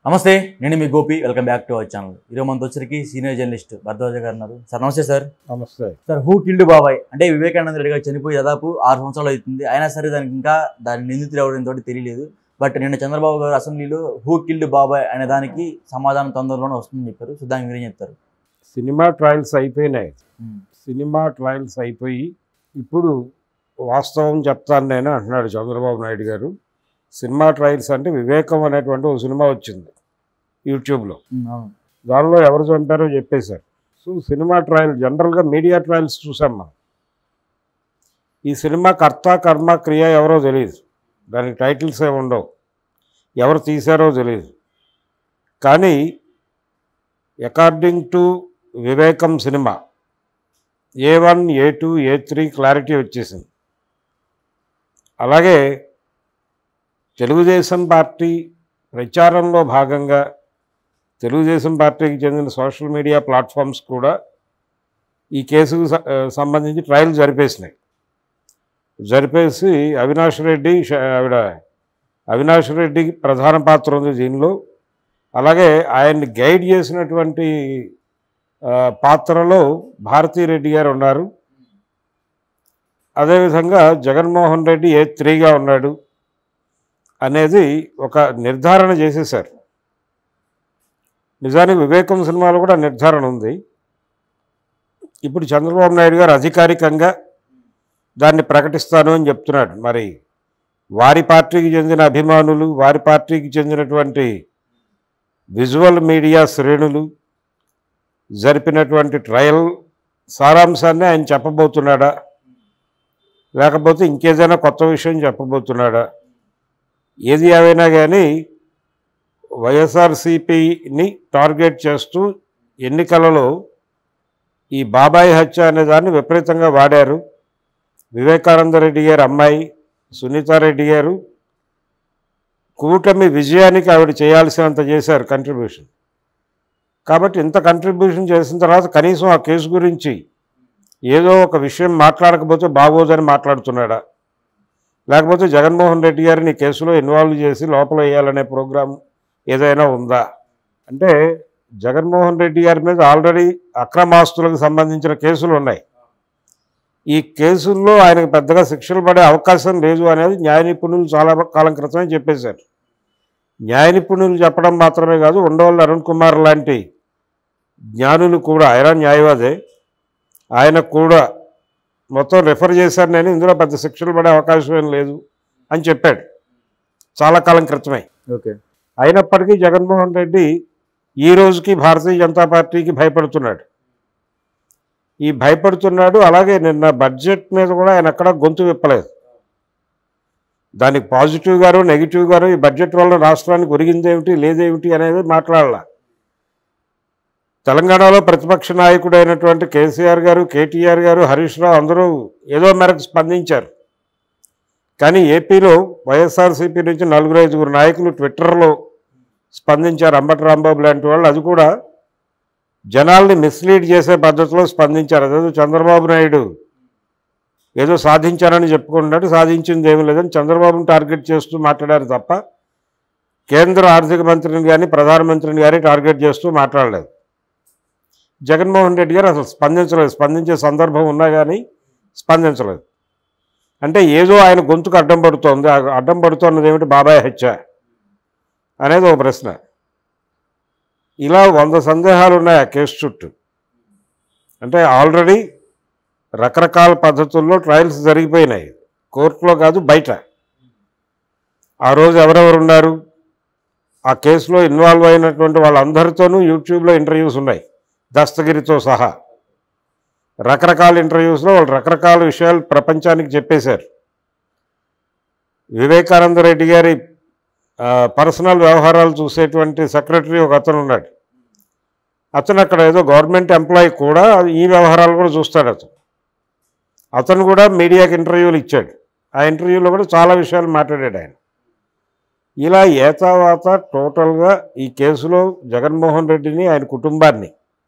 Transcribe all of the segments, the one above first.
నమస్తే నేను మీ Gopi welcome back to our channel ఈరోజు మనతో వచ్చరికి సీనియర్ జర్నలిస్ట్ భరద్వాజ గారు ఉన్నారు సార్ నమస్తే సార్ నమస్తే సార్ హూ కిల్డ్ బాబాయ్ అంటే వివేకానంద రెడ్డి గారు చనిపోయి దాదాపు ఆరు సంవత్సరాలు అవుతుంది అయినా సరే దానికి ఇంకా దాని నిందితులు ఎవరిని తోటి తెలియలేదు బట్ నిన్న చంద్రబాబు గారు అసెంబ్లీలో హూ కిల్డ్ బాబాయ్ అనే దానికి సమాధానం తొందరలోనే వస్తుందని చెప్పారు సో దానికి మీరేం చెప్తారు సినిమా ట్రయల్స్ అయిపోయినాయి సినిమా ట్రయల్స్ అయిపోయి ఇప్పుడు వాస్తవం చెప్తాను నేను అంటున్నాడు చంద్రబాబు నాయుడు గారు సినిమా ట్రయల్స్ అంటే వివేకం అనేటువంటి ఒక సినిమా వచ్చింది యూట్యూబ్లో ఉమ్, అవును దానిలో ఎవరు చంపారో చెప్పేశారు సో సినిమా ట్రయల్ జనరల్గా మీడియా ట్రయల్స్ చూసాం మనం ఈ సినిమా కర్త కర్మ క్రియ ఎవరో తెలియదు దానికి టైటిల్స్ ఏమి ఉండవు ఎవరు తీశారో తెలియదు కానీ according to Vivekam cinema A one A two A three clarity వచ్చేసింది అలాగే తెలుగుదేశం పార్టీ ప్రచారంలో భాగంగా తెలుగుదేశం పార్టీకి చెందిన సోషల్ మీడియా ప్లాట్ఫామ్స్ కూడా ఈ కేసుకు స- ఆ, సంబంధించి ట్రయల్ జరిపేసినాయి జరిపేసి అవినాష్ రెడ్డి ష- ఆవిడ అవినాష్ రెడ్డి ప్రధాన పాత్ర ఉంది దీనిలో అలాగే ఆయన్ని గైడ్ చేసినటువంటి ఆ, పాత్రలో భారతీరెడ్డి గారు ఉన్నారు అదేవిధంగా జగన్మోహన్ రెడ్డి ఏ త్రీగా ఉన్నాడు అనేది ఒక నిర్ధారణ చేసేశారు నిజానికి వివేకం సినిమాలో కూడా నిర్ధారణ ఉంది ఇప్పుడు చంద్రబాబు నాయుడు గారు అధికారికంగా దాన్ని ప్రకటిస్తాను అని చెప్తున్నాడు మరి వారి పార్టీకి చెందిన అభిమానులు వారి పార్టీకి చెందినటువంటి విజువల్ మీడియా శ్రేణులు జరిపినటువంటి ట్రయల్ సారాంశాన్ని ఆయన చెప్పబోతున్నాడా లేకపోతే ఇంకేదైనా కొత్త విషయం చెప్పబోతున్నాడా ఏది ఏవైనా కానీ వైఎస్ఆర్సీపీని టార్గెట్ చేస్తూ ఎన్నికలలో ఈ బాబాయ్ హత్య అనే దాన్ని విపరీతంగా వాడారు వివేకానంద రెడ్డి గారి అమ్మాయి సునీతారెడ్డి గారు కూటమి విజయానికి ఆవిడ చేయాల్సినంత చేశారు కంట్రిబ్యూషన్ కాబట్టి ఇంత కంట్రిబ్యూషన్ చేసిన తర్వాత కనీసం ఆ కేసు గురించి ఏదో ఒక విషయం మాట్లాడకపోతే బాగోదని మాట్లాడుతున్నాడా లేకపోతే జగన్మోహన్ రెడ్డి గారిని ఈ కేసులో ఇన్వాల్వ్ చేసి లోపల వేయాలనే ప్రోగ్రాం ఏదైనా ఉందా అంటే జగన్మోహన్ రెడ్డి గారి మీద ఆల్రెడీ అక్రమాస్తులకు సంబంధించిన కేసులు ఉన్నాయి ఈ కేసుల్లో ఆయనకు పెద్దగా శిక్షలు పడే అవకాశం లేదు అనేది న్యాయ నిపుణులు చాలా కాలం క్రితమే చెప్పేశారు న్యాయ నిపుణులు చెప్పడం మాత్రమే కాదు ఉండవల్లి అరుణ్ కుమార్ లాంటి జ్ఞానులు కూడా ఆయన న్యాయవాదే ఆయన కూడా మొత్తం రెఫర్ చేశారు నేను ఇందులో పెద్ద శిక్షలు పడే అవకాశం ఏం లేదు అని చెప్పాడు చాలా కాలం క్రితమే ఓకే అయినప్పటికీ జగన్మోహన్ రెడ్డి ఈ రోజుకి భారతీయ జనతా పార్టీకి భయపడుతున్నాడు ఈ భయపడుతున్నాడు అలాగే నిన్న బడ్జెట్ మీద కూడా ఆయన ఎక్కడ గొంతు విప్పలేదు దానికి పాజిటివ్ గారు నెగిటివ్ గారు ఈ బడ్జెట్ వల్ల రాష్ట్రానికి ఒరిగిందేమిటి లేదేమిటి అనేది మాట్లాడాల తెలంగాణలో ప్రతిపక్ష నాయకుడైనటువంటి కేసీఆర్ గారు కేటీఆర్ గారు హరీష్ రావు అందరూ ఏదో మేరకు స్పందించారు కానీ ఏపీలో వైఎస్ఆర్సీపీ నుంచి నలుగురు ఐదుగురు నాయకులు ట్విట్టర్లో స్పందించారు అంబటి రాంబాబు లాంటి వాళ్ళు అది కూడా జనాల్ని మిస్లీడ్ చేసే పద్ధతిలో స్పందించారు అదేదో చంద్రబాబు నాయుడు ఏదో సాధించారని చెప్పుకుంటున్నాడు సాధించింది ఏమీ లేదని చంద్రబాబుని టార్గెట్ చేస్తూ మాట్లాడారు తప్ప కేంద్ర ఆర్థిక మంత్రిని కానీ ప్రధానమంత్రిని కానీ టార్గెట్ చేస్తూ మాట్లాడలేదు జగన్మోహన్ రెడ్డి గారు అసలు స్పందించలేదు స్పందించే సందర్భం ఉన్నా కానీ స్పందించలేదు అంటే ఏదో ఆయన గొంతుకు అడ్డం పడుతోంది ఆ అడ్డం పడుతున్నది ఏమిటి బాబాయ్ హత్య అనేది ఒక ప్రశ్న ఇలా వంద సందేహాలు ఉన్నాయి ఆ కేసు చుట్టూ అంటే ఆల్రెడీ రకరకాల పద్ధతుల్లో ట్రయల్స్ జరిగిపోయినాయి కోర్టులో కాదు బయట ఆ రోజు ఎవరెవరు ఉన్నారు ఆ కేసులో ఇన్వాల్వ్ అయినటువంటి వాళ్ళందరితోనూ యూట్యూబ్లో ఇంటర్వ్యూస్ ఉన్నాయి దస్తగిరితో సహా రకరకాల ఇంటర్వ్యూస్లో వాళ్ళు రకరకాల విషయాలు ప్రపంచానికి చెప్పేశారు వివేకానంద రెడ్డి గారి ఆ, పర్సనల్ వ్యవహారాలు చూసేటువంటి సెక్రటరీ ఒక అతను ఉన్నాడు అతను అక్కడ ఏదో గవర్నమెంట్ ఎంప్లాయీ కూడా ఈ వ్యవహారాలు కూడా చూస్తాడు అతను అతను కూడా మీడియాకి ఇంటర్వ్యూలు ఇచ్చాడు ఆ ఇంటర్వ్యూలో కూడా చాలా విషయాలు మాట్లాడాడు ఆయన ఇలా ఏతావాత టోటల్గా ఈ కేసులో జగన్మోహన్ రెడ్డిని ఆయన కుటుంబాన్ని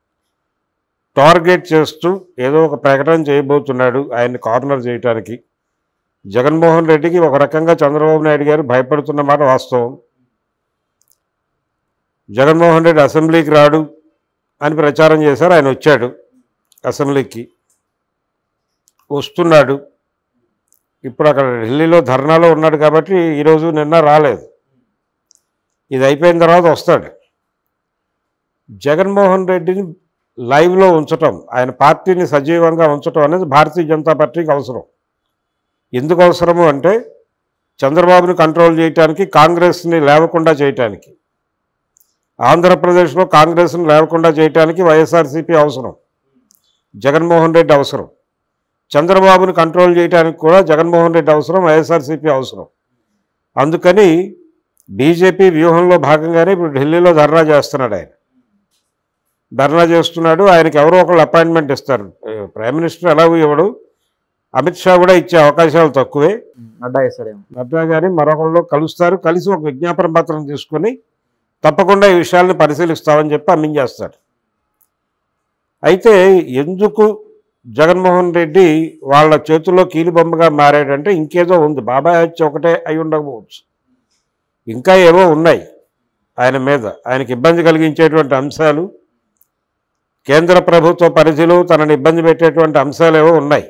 టార్గెట్ చేస్తూ ఏదో ఒక ప్రకటన చేయబోతున్నాడు ఆయన్ని కార్నర్ చేయటానికి జగన్మోహన్ రెడ్డికి ఒక రకంగా చంద్రబాబు నాయుడు గారు భయపడుతున్న మాట వాస్తవం జగన్మోహన్ రెడ్డి అసెంబ్లీకి రాడు అని ప్రచారం చేశారు ఆయన వచ్చాడు అసెంబ్లీకి వస్తున్నాడు ఇప్పుడు అక్కడ ఢిల్లీలో ధర్నాలో ఉన్నాడు కాబట్టి ఈరోజు నిన్న రాలేదు ఇది అయిపోయిన తర్వాత వస్తాడు జగన్మోహన్ రెడ్డిని లైవ్లో ఉంచటం ఆయన పార్టీని సజీవంగా ఉంచటం అనేది భారతీయ జనతా పార్టీకి అవసరం ఎందుకు అవసరము అంటే చంద్రబాబుని కంట్రోల్ చేయటానికి కాంగ్రెస్ని లేవకుండా చేయటానికి ఆంధ్రప్రదేశ్లో కాంగ్రెస్ని లేవకుండా చేయటానికి వైఎస్ఆర్సీపీ అవసరం జగన్మోహన్ రెడ్డి అవసరం చంద్రబాబుని కంట్రోల్ చేయడానికి కూడా జగన్మోహన్ రెడ్డి అవసరం వైఎస్ఆర్సీపీ అవసరం అందుకని బీజేపీ వ్యూహంలో భాగంగానే ఇప్పుడు ఢిల్లీలో ధర్నా చేస్తున్నాడు ఆయన ధర్నా చేస్తున్నాడు ఆయనకి ఎవరో ఒకళ్ళు అపాయింట్మెంట్ ఇస్తారు ఏ, ప్రైమ్ మినిస్టర్ ఎలాగో ఇవ్వడు అమిత్ షా కూడా ఇచ్చే అవకాశాలు తక్కువే నడ్డా ఇస్తాడేమో నడ్డా గాని మరొకళ్ళు కలుస్తారు కలిసి ఒక విజ్ఞాపన పత్రం తీసుకొని తప్పకుండా ఈ విషయాల్ని పరిశీలిస్తామని చెప్పి అమ్మించేస్తారు అయితే ఎందుకు జగన్మోహన్ రెడ్డి వాళ్ళ చేతుల్లో కీలుబొమ్మగా మారాడంటే ఇంకేదో ఉంది బాబాయ్ హత్య ఒకటే అయి ఉండకపోవచ్చు ఇంకా ఏవో ఉన్నాయి ఆయన మీద ఆయనకి ఇబ్బంది కలిగించేటువంటి అంశాలు కేంద్ర ప్రభుత్వ పరిధిలో తనని ఇబ్బంది పెట్టేటువంటి అంశాలు ఏవో ఉన్నాయి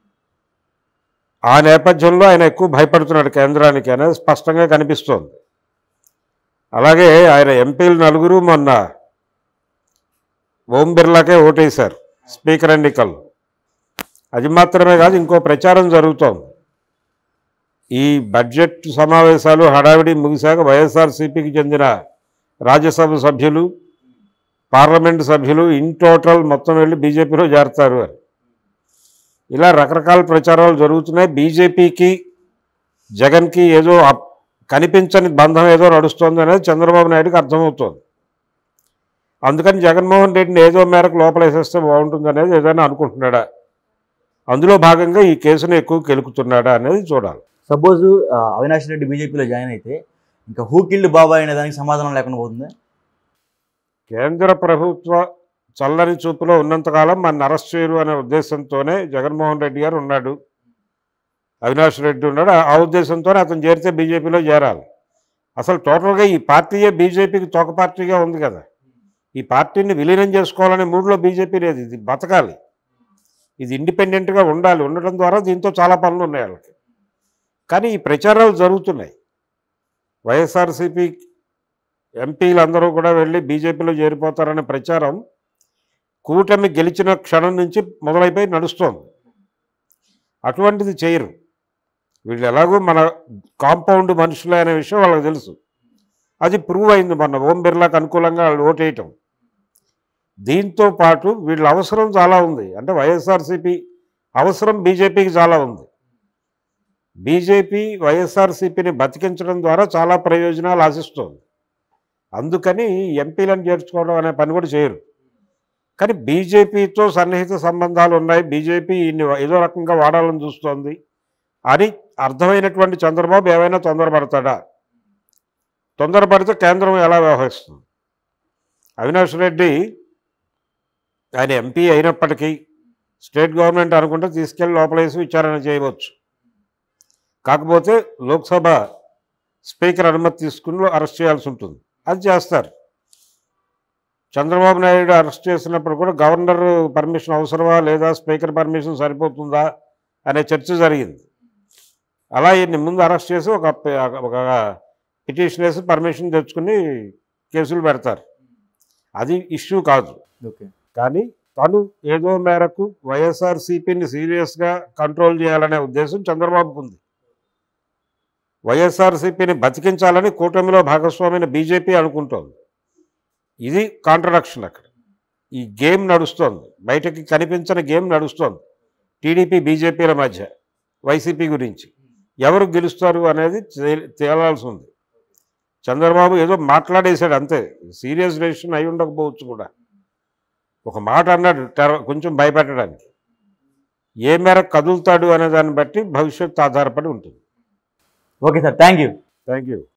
ఆ నేపథ్యంలో ఆయన ఎక్కువ భయపడుతున్నాడు కేంద్రానికి అనేది స్పష్టంగా కనిపిస్తోంది అలాగే ఆయన ఎంపీలు నలుగురు మొన్న ఓం బిర్లాకే ఓటేశారు స్పీకర్ ఎన్నికల్లో అది మాత్రమే కాదు ఇంకో ప్రచారం జరుగుతోంది ఈ బడ్జెట్ సమావేశాలు హడావిడి ముగిశాక వైఎస్ఆర్సీపీకి చెందిన రాజ్యసభ సభ్యులు పార్లమెంటు సభ్యులు ఇన్ టోటల్ మొత్తం వెళ్ళి బీజేపీలో చేరతారు అని ఇలా రకరకాల ప్రచారాలు జరుగుతున్నాయి బీజేపీకి జగన్కి ఏదో అప్- కనిపించని బంధం ఏదో నడుస్తోంది అనేది చంద్రబాబు నాయుడుకి అర్థమవుతోంది అందుకని జగన్మోహన్ రెడ్డిని ఏదో మేరకు లోపలేసేస్తే బాగుంటుంది అనేది ఏదైనా అనుకుంటున్నాడా అందులో భాగంగా ఈ కేసును ఎక్కువ కెలుకుతున్నాడా అనేది చూడాలి సపోజ్ అవినాష్ రెడ్డి బీజేపీలో జాయిన్ అయితే ఇంకా హూ కిల్డ్ బాబాయ్ అనే దానికి సమాధానం లేకుండా పోతుంది కేంద్ర ప్రభుత్వ చల్లని చూపులో ఉన్నంతకాలం మన అరెస్ట్ చేయరు అనే ఉద్దేశంతోనే జగన్మోహన్ రెడ్డి గారు ఉన్నాడు అవినాష్ రెడ్డి ఉన్నాడు ఆ- ఆ ఉద్దేశంతోనే అతను చేరితే బీజేపీలో చేరాలి అసలు టోటల్గా ఈ పార్టీయే బీజేపీకి తోక పార్టీగా ఉంది కదా ఈ పార్టీని విలీనం చేసుకోవాలనే మూడులో బీజేపీ లేదు ఇది బతకాలి ఇది ఇండిపెండెంట్గా ఉండాలి ఉండటం ద్వారా దీంతో చాలా పనులు ఉన్నాయి వాళ్ళకి కానీ ఈ ప్రచారాలు జరుగుతున్నాయి వైఎస్ఆర్సీపీ ఎంపీలందరూ కూడా వెళ్ళి బీజేపీలో చేరిపోతారనే ప్రచారం కూటమి గెలిచిన క్షణం నుంచి మొదలైపోయి నడుస్తోంది అటువంటిది చేయరు వీళ్ళు ఎలాగో మన కాంపౌండ్ మనుషులే అనే విషయం వాళ్ళకి తెలుసు అది ప్రూవ్ అయింది మొన్న ఓం బిర్లాకు అనుకూలంగా వాళ్ళు ఓటేయటం దీంతో పాటు వీళ్ళ అవసరం చాలా ఉంది అంటే వైఎస్ఆర్సీపీ అవసరం బీజేపీకి చాలా ఉంది బీజేపీ వైఎస్ఆర్సీపీని బతికించడం ద్వారా చాలా ప్రయోజనాలు ఆశిస్తోంది అందుకని ఎంపీలను చేర్చుకోవడం అనే పని కూడా చేయరు కానీ బీజేపీతో సన్నిహిత సంబంధాలు ఉన్నాయి బీజేపీ ఈయన్ని ఏదో రకంగా వాడాలని చూస్తోంది అని అర్థమైనటువంటి చంద్రబాబు ఏమైనా తొందరపడతాడా తొందరపడితే కేంద్రం ఎలా వ్యవహరిస్తుంది అవినాష్ రెడ్డి ఆయన ఎంపీ అయినప్పటికీ స్టేట్ గవర్నమెంట్ అనుకుంటే తీసుకెళ్లి లోపలేసి విచారణ చేయవచ్చు కాకపోతే లోక్సభ స్పీకర్ అనుమతి తీసుకుని అరెస్ట్ చేయాల్సి ఉంటుంది అది చేస్తారు చంద్రబాబు నాయుడు అరెస్ట్ చేసినప్పుడు కూడా గవర్నర్ పర్మిషన్ అవసరమా లేదా స్పీకర్ పర్మిషన్ సరిపోతుందా అనే చర్చ జరిగింది అలా ఈయన్ని ముందు అరెస్ట్ చేసి ఒక ఒక పిటిషన్ వేసి పర్మిషన్ తెచ్చుకుని కేసులు పెడతారు అది ఇష్యూ కాదు ఓకే కానీ తను ఏదో మేరకు వైఎస్ఆర్సీపీని సీరియస్గా కంట్రోల్ చేయాలనే ఉద్దేశం చంద్రబాబుకు ఉంది వైఎస్ఆర్సీపీని బతికించాలని కూటమిలో భాగస్వామైన బీజేపీ అనుకుంటోంది ఇది కాంట్రడక్షన్ అక్కడ ఈ గేమ్ నడుస్తోంది బయటకి కనిపించని గేమ్ నడుస్తోంది టీడీపీ బీజేపీల మధ్య వైసీపీ గురించి ఎవరు గెలుస్తారు అనేది తే- తేలాల్సి ఉంది చంద్రబాబు ఏదో మాట్లాడేశాడు అంతే సీరియస్ డెసిషన్ అయి ఉండకపోవచ్చు కూడా ఒక మాట అన్నాడు టెర- కొంచెం భయపెట్టడానికి ఏ మేరకు కదులుతాడు అనే దాన్ని బట్టి భవిష్యత్తు ఆధారపడి ఉంటుంది okay sir thank you thank you